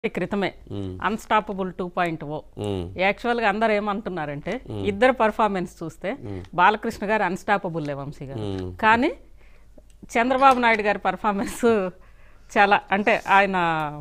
క్రితమే unstoppable two point O um, యాక్చువల్గా అందరు ఏమంటున్నారంటే ఇద్దరు పర్ఫార్మెన్స్ చూస్తే బాలకృష్ణ గారు అన్స్టాపబుల్ వంశీ గారు కానీ చంద్రబాబు నాయుడు గారి పర్ఫార్మెన్స్ చాలా అంటే ఆయన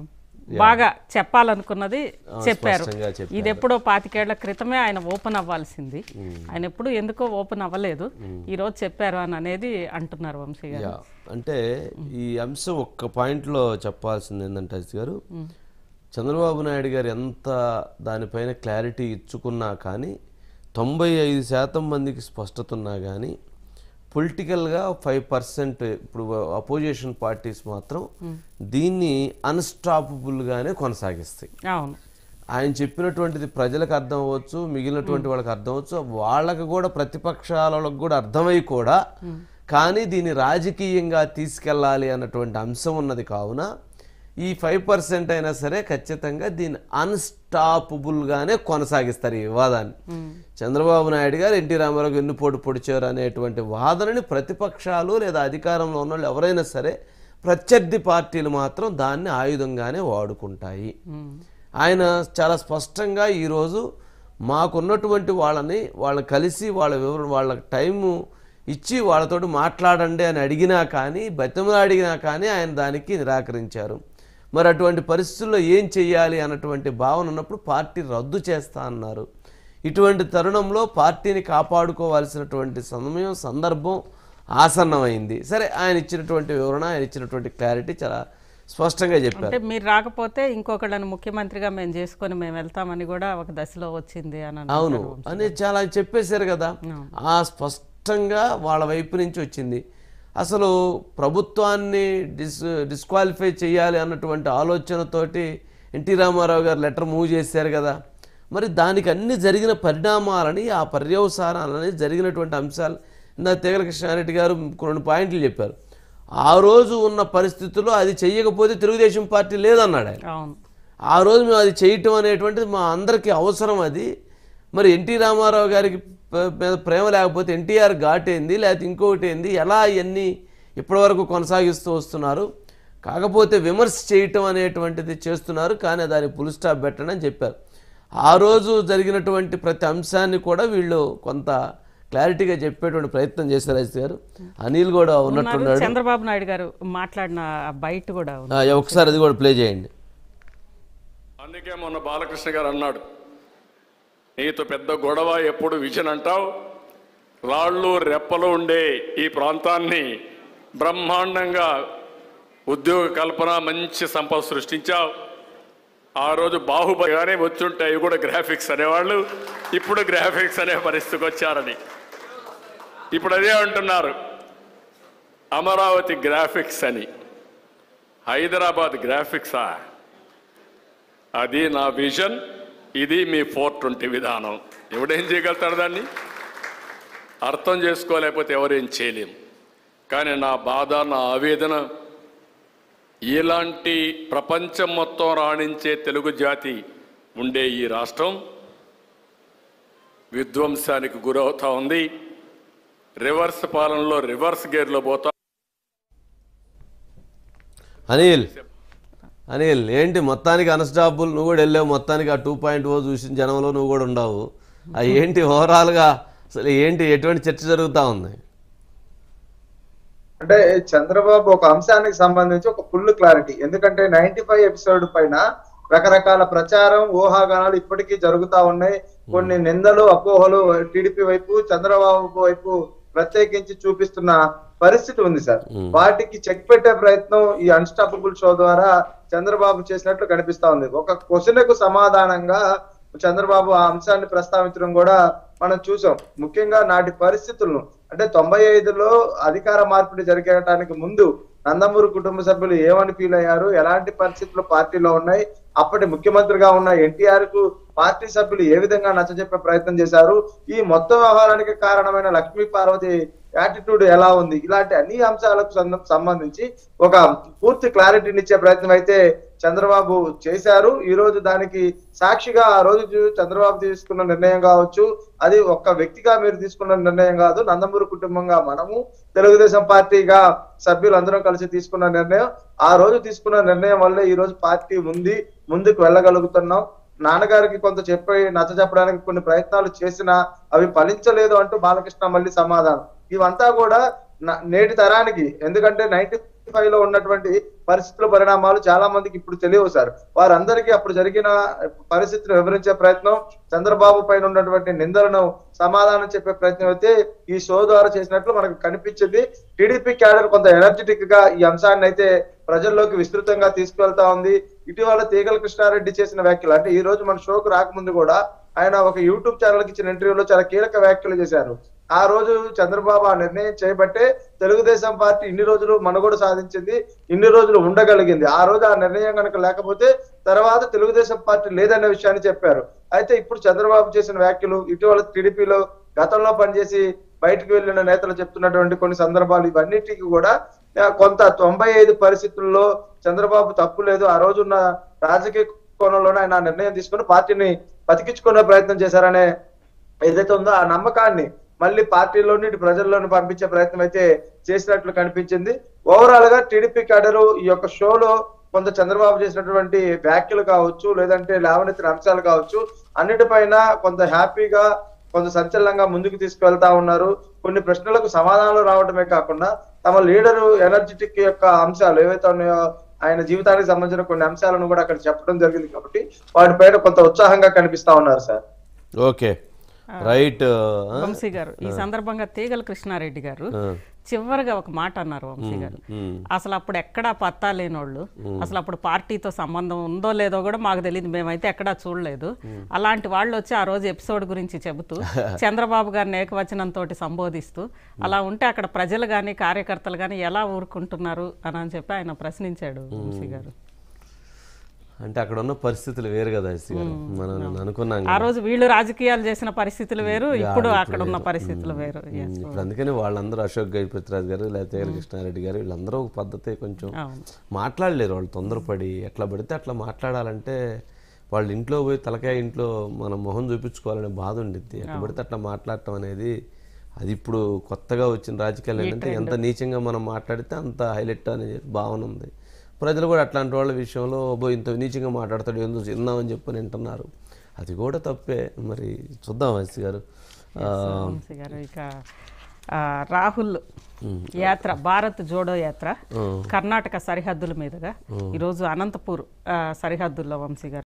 బాగా చెప్పాలనుకున్నది చెప్పారు స్పష్టంగా చెప్పారు. ఇది ఎప్పుడో పాతికేళ్ల క్రితమే ఆయన ఓపెన్ అవ్వాల్సింది ఆయన ఎప్పుడు ఎందుకో ఓపెన్ అవ్వలేదు ఈ రోజు చెప్పారు అని అనేది అంటున్నారు వంశీ గారు యా అంటే ఈ అంశం ఒక్క పాయింట్లో చెప్పాల్సింది ఏంటంటే అజిత్ గారు చంద్రబాబు నాయుడు గారు ఎంత దానిపైన క్లారిటీ ఇచ్చుకున్నా కానీ తొంభై ఐదు శాతం మందికి స్పష్టత ఉన్నా కానీ పొలిటికల్గా ఫైవ్ పర్సెంట్ ఇప్పుడు అపోజిషన్ పార్టీస్ మాత్రం దీన్ని అన్స్టాపబుల్గానే కొనసాగిస్తాయి అవును ఆయన చెప్పినటువంటిది ప్రజలకు అర్థం అవ్వచ్చు మిగిలినటువంటి వాళ్ళకి అర్థం అవ్వచ్చు వాళ్ళకి కూడా ప్రతిపక్షాలకు కూడా అర్థమై కూడా కానీ దీన్ని రాజకీయంగా తీసుకెళ్ళాలి అన్నటువంటి అంశం ఉన్నది కావున ఈ ఫైవ్ పర్సెంట్ అయినా సరే ఖచ్చితంగా దీన్ని అన్స్టాపబుల్గానే కొనసాగిస్తారు ఈ వివాదాన్ని చంద్రబాబు నాయుడు గారు ఎన్టీ రామారావు ఎన్ను పోటు పొడిచారు అనేటువంటి వాదనని ప్రతిపక్షాలు లేదా అధికారంలో ఉన్న వాళ్ళు ఎవరైనా సరే ప్రత్యర్థి పార్టీలు మాత్రం దాన్ని ఆయుధంగానే వాడుకుంటాయి ఆయన చాలా స్పష్టంగా ఈరోజు మాకున్నటువంటి వాళ్ళని వాళ్ళని కలిసి వాళ్ళ వివరణ వాళ్ళ టైము ఇచ్చి వాళ్ళతోటి మాట్లాడండి అని అడిగినా కానీ బతిమలు అడిగినా కానీ ఆయన దానికి నిరాకరించారు మరి అటువంటి పరిస్థితుల్లో ఏం చెయ్యాలి అన్నటువంటి భావన ఉన్నప్పుడు పార్టీ రద్దు చేస్తా అన్నారు ఇటువంటి తరుణంలో పార్టీని కాపాడుకోవాల్సినటువంటి సమయం సందర్భం ఆసన్నమైంది సరే ఆయన ఇచ్చినటువంటి వివరణ ఆయన ఇచ్చినటువంటి క్లారిటీ చాలా స్పష్టంగా చెప్పారు అంటే మీరు రాకపోతే ఇంకొకళ్ళని ముఖ్యమంత్రిగా మేము చేసుకొని మేము వెళ్తామని కూడా ఒక దశలో వచ్చింది అని అన్నారు. అవును అని చాలా చెప్పేశారు కదా ఆ స్పష్టంగా వాళ్ళ వైపు నుంచి వచ్చింది అసలు ప్రభుత్వాన్ని డిస్ డిస్క్వాలిఫై చేయాలి అన్నటువంటి ఆలోచనతోటి ఎన్టీ రామారావు గారు లెటర్ మూవ్ చేశారు కదా మరి దానికి అన్ని జరిగిన పరిణామాలని ఆ పర్యవసానాలని జరిగినటువంటి అంశాలు ఇందా తీగల కృష్ణారెడ్డి గారు కొన్ని పాయింట్లు చెప్పారు ఆ రోజు ఉన్న పరిస్థితుల్లో అది చెయ్యకపోతే తెలుగుదేశం పార్టీ లేదన్నాడు ఆయన అవును ఆ రోజు మేము అది చేయటం అనేటువంటిది మా అందరికీ అవసరం అది మరి ఎన్టీ రామారావు గారికి ప- మీద ప్రేమ లేకపోతే ఎన్టీఆర్ ఘాటేంది లేకపోతే ఇంకొకటి ఏంది ఎలా ఇవన్నీ ఇప్పటివరకు కొనసాగిస్తూ వస్తున్నారు కాకపోతే విమర్శ చేయటం అనేటువంటిది చేస్తున్నారు కానీ దానికి పుల్ స్టాప్ పెట్టండి అని చెప్పారు ఆ రోజు జరిగినటువంటి ప్రతి అంశాన్ని కూడా వీళ్ళు కొంత క్లారిటీగా చెప్పేటువంటి ప్రయత్నం చేశారు అజిత్ గారు అనిల్ కూడా ఉన్నట్టున్నాడు ఉన్నారు. చంద్రబాబు నాయుడు గారు మాట్లాడిన ఆ బయట కూడా ఉంది ఆ, ఒకసారి అది కూడా ప్లే చేయండి అందుకే మొన్న బాలకృష్ణ గారు అన్నాడు నీతో పెద్ద గొడవ ఎప్పుడు విజన్ అంటావు రాళ్ళు రెప్పలు ఉండే ఈ ప్రాంతాన్ని బ్రహ్మాండంగా ఉద్యోగ కల్పన మంచి సంపద సృష్టించావు ఆ రోజు బాహుబలిగానే వచ్చుంటాయి ఇవి కూడా గ్రాఫిక్స్ అనేవాళ్ళు ఇప్పుడు గ్రాఫిక్స్ అనే పరిస్థితికి వచ్చారని ఇప్పుడు అదే అంటున్నారు అమరావతి గ్రాఫిక్స్ అని హైదరాబాద్ గ్రాఫిక్సా అది నా విజన్ ఇది మీ ఫోర్ ట్వంటీ విధానం ఎవడేం చేయగలుగుతాడు దాన్ని అర్థం చేసుకోలేకపోతే ఎవరేం చేయలేం కానీ నా బాధ నా ఆవేదన ఇలాంటి ప్రపంచం మొత్తం రాణించే తెలుగు జాతి ఉండే ఈ రాష్ట్రం విధ్వంసానికి గురవుతా ఉంది రివర్స్ పాలనలో రివర్స్ గేర్లో పోతా అనిల్ అనిల్ ఏంటి మొత్తానికి అన్స్టాపుల్ నువ్వు కూడా వెళ్ళావు మొత్తానికి ఆ టూ పాయింట్ ఓ చూసిన జనంలో నువ్వు కూడా ఉండవు ఆ ఏంటి ఓవరాల్గా అసలు ఏంటి ఎటువంటి చర్చ జరుగుతూ ఉంది అంటే చంద్రబాబు ఒక అంశానికి సంబంధించి ఒక ఫుల్ క్లారిటీ ఎందుకంటే నైన్టీ ఫైవ్ ఎపిసోడ్ పైన రకరకాల ప్రచారం ఊహాగానాలు ఇప్పటికీ జరుగుతా ఉన్నాయి కొన్ని నిందలు అపోహలు టీడీపీ వైపు చంద్రబాబు వైపు ప్రత్యేకించి చూపిస్తున్న పరిస్థితి ఉంది సార్ వాటికి చెక్ పెట్టే ప్రయత్నం ఈ అన్స్టాపబుల్ షో ద్వారా చంద్రబాబు చేసినట్లు కనిపిస్తా ఉంది ఒక క్వశ్చన్ కు సమాధానంగా చంద్రబాబు ఆ అంశాన్ని ప్రస్తావించడం కూడా మనం చూసాం ముఖ్యంగా నాటి పరిస్థితులను అంటే తొంభై ఐదులో అధికార మార్పిడి జరగటానికి ముందు నందమూరి కుటుంబ సభ్యులు ఏమని ఫీల్ అయ్యారు ఎలాంటి పరిస్థితులు పార్టీలో ఉన్నాయి అప్పటి ముఖ్యమంత్రిగా ఉన్న ఎన్టీఆర్ కు పార్టీ సభ్యులు ఏ విధంగా నచ్చజెప్పే ప్రయత్నం చేశారు ఈ మొత్తం వ్యవహారానికి కారణమైన లక్ష్మీ పార్వతి యాటిట్యూడ్ ఎలా ఉంది ఇలాంటి అన్ని అంశాలకు సంద- సంబంధించి ఒక పూర్తి క్లారిటీని ఇచ్చే ప్రయత్నం అయితే చంద్రబాబు చేశారు ఈ రోజు దానికి సాక్షిగా ఆ రోజు చూ- చంద్రబాబు తీసుకున్న నిర్ణయం కావచ్చు అది ఒక్క వ్యక్తిగా మీరు తీసుకున్న నిర్ణయం కాదు నందమూరి కుటుంబంగా మనము తెలుగుదేశం పార్టీగా సభ్యులందరం కలిసి తీసుకున్న నిర్ణయం ఆ రోజు తీసుకున్న నిర్ణయం వల్లే ఈ రోజు పార్టీ ఉంది ముందుకు వెళ్ళగలుగుతున్నాం నాన్నగారికి కొంత చెప్పి నచ్చ చెప్పడానికి కొన్ని ప్రయత్నాలు చేసినా అవి ఫలించలేదు అంటూ బాలకృష్ణ మళ్ళీ సమాధానం ఇవంతా కూడా న- నేటి తరానికి ఎందుకంటే నైన్టీ ఫైవ్ లో ఉన్నటువంటి పరిస్థితుల పరిణామాలు చాలా మందికి ఇప్పుడు తెలియవు సార్ వారందరికీ అప్పుడు జరిగిన పరిస్థితిని వివరించే ప్రయత్నం చంద్రబాబు పైన ఉన్నటువంటి నిందలను సమాధానం చెప్పే ప్రయత్నం అయితే ఈ షో ద్వారా చేసినట్లు మనకు కనిపించింది టీడీపీ క్యాడర్ కొంత ఎనర్జెటిక్ గా ఈ అంశాన్ని అయితే ప్రజల్లోకి విస్తృతంగా తీసుకెళ్తా ఉంది ఇటీవల తీగల కృష్ణారెడ్డి చేసిన వ్యాఖ్యలు అంటే ఈ రోజు మన షోకు రాకముందు కూడా ఆయన ఒక యూట్యూబ్ ఛానల్ కి ఇచ్చిన ఇంటర్వ్యూలో చాలా కీలక వ్యాఖ్యలు చేశారు ఆ రోజు చంద్రబాబు ఆ నిర్ణయం చేయబట్టే తెలుగుదేశం పార్టీ ఇన్ని రోజులు మనుగోడు సాధించింది ఇన్ని రోజులు ఉండగలిగింది ఆ రోజు ఆ నిర్ణయం కనుక లేకపోతే తర్వాత తెలుగుదేశం పార్టీ లేదన్న విషయాన్ని చెప్పారు అయితే ఇప్పుడు చంద్రబాబు చేసిన వ్యాఖ్యలు ఇటీవల టీడీపీలో గతంలో పనిచేసి బయటకు వెళ్ళిన నేతలు చెప్తున్నటువంటి కొన్ని సందర్భాలు ఇవన్నిటికీ కూడా ఆ, కొంత తొంభై ఐదు పరిస్థితుల్లో చంద్రబాబు తప్పు లేదు ఆ రోజున్న రాజకీయ కోణంలోనే ఆయన ఆ నిర్ణయం తీసుకుని పార్టీని బతికించుకునే ప్రయత్నం చేశారనే ఏదైతే ఉందో ఆ నమ్మకాన్ని మళ్ళీ పార్టీలోని ఇటు ప్రజల్లోని పంపించే ప్రయత్నం అయితే చేసినట్లు కనిపించింది ఓవరాల్ గా టీడీపీ క్యాడరు ఈ యొక్క షోలో కొంత చంద్రబాబు చేసినటువంటి వ్యాఖ్యలు కావచ్చు లేదంటే లేవనెత్తిన అంశాలు కావచ్చు అన్నిటిపైన కొంత హ్యాపీగా కొంత సంచలనంగా ముందుకు తీసుకువెళ్తా ఉన్నారు కొన్ని ప్రశ్నలకు సమాధానాలు రావడమే కాకుండా తమ లీడరు ఎనర్జెటిక్ యొక్క అంశాలు ఏవైతే ఉన్నాయో ఆయన జీవితానికి సంబంధించిన కొన్ని అంశాలను కూడా అక్కడ చెప్పడం జరిగింది కాబట్టి వాటిపైన కొంత ఉత్సాహంగా కనిపిస్తా ఉన్నారు సార్ ఓకే రైట్ వంశీ గారు ఈ సందర్భంగా తీగల కృష్ణారెడ్డి గారు చివరిగా ఒక మాట అన్నారు వంశీ గారు అసలు అప్పుడు ఎక్కడా పత్తా లేనోళ్ళు అసలు అప్పుడు పార్టీతో సంబంధం ఉందో లేదో కూడా మాకు తెలియదు మేమైతే ఎక్కడా చూడలేదు అలాంటి వాళ్ళు వచ్చి ఆ రోజు ఎపిసోడ్ గురించి చెబుతూ చంద్రబాబు గారిని ఏకవచనంతో సంబోధిస్తూ అలా ఉంటే అక్కడ ప్రజలు కానీ కార్యకర్తలు కానీ ఎలా ఊరుకుంటున్నారు అని అని చెప్పి ఆయన ప్రశ్నించాడు వంశీ గారు అంటే అక్కడ ఉన్న పరిస్థితులు వేరు కదా ఎస్సీ గారు మనం అనుకున్నాం ఆ కదా. రోజు వీళ్ళు రాజకీయాలు చేసిన పరిస్థితులు వేరు ఇప్పుడు అక్కడ ఉన్న పరిస్థితులు వేరు Yes. ఇప్పుడు అందుకని వాళ్ళందరూ అశోక్ గై పృథ్వరాజ్ గారు లేకపోతే ఎల్ కృష్ణారెడ్డి గారు వీళ్ళందరూ ఒక పద్ధతి కొంచెం అవును మాట్లాడలేరు వాళ్ళు తొందరపడి ఎట్లా పడితే అట్లా మాట్లాడాలంటే వాళ్ళ ఇంట్లో పోయి తలకాయ ఇంట్లో మనం మొహం చూపించుకోవాలనే బాధ ఉండిద్ది ఎట్లా పడితే అట్లా మాట్లాడటం అనేది అది ఇప్పుడు కొత్తగా వచ్చిన రాజకీయాలు ఏంటంటే ఎంత నీచంగా మనం మాట్లాడితే అంత హైలైట్ అనే భావన ఉంది ప్రజలు కూడా అట్లాంటి వాళ్ళ విషయంలో బో ఇంత నీచంగా మాట్లాడతాడు ఎందుకు చిన్నామని చెప్పని వింటున్నారు అది కూడా తప్పే మరి చూద్దాం ఎస్సీ గారు ఆ, వంశీ గారు ఇక ఆ, రాహుల్ యాత్ర భారత్ జోడో యాత్ర కర్ణాటక సరిహద్దుల మీదుగా ఈరోజు అనంతపూర్ ఆ, సరిహద్దుల్లో వంశీ గారు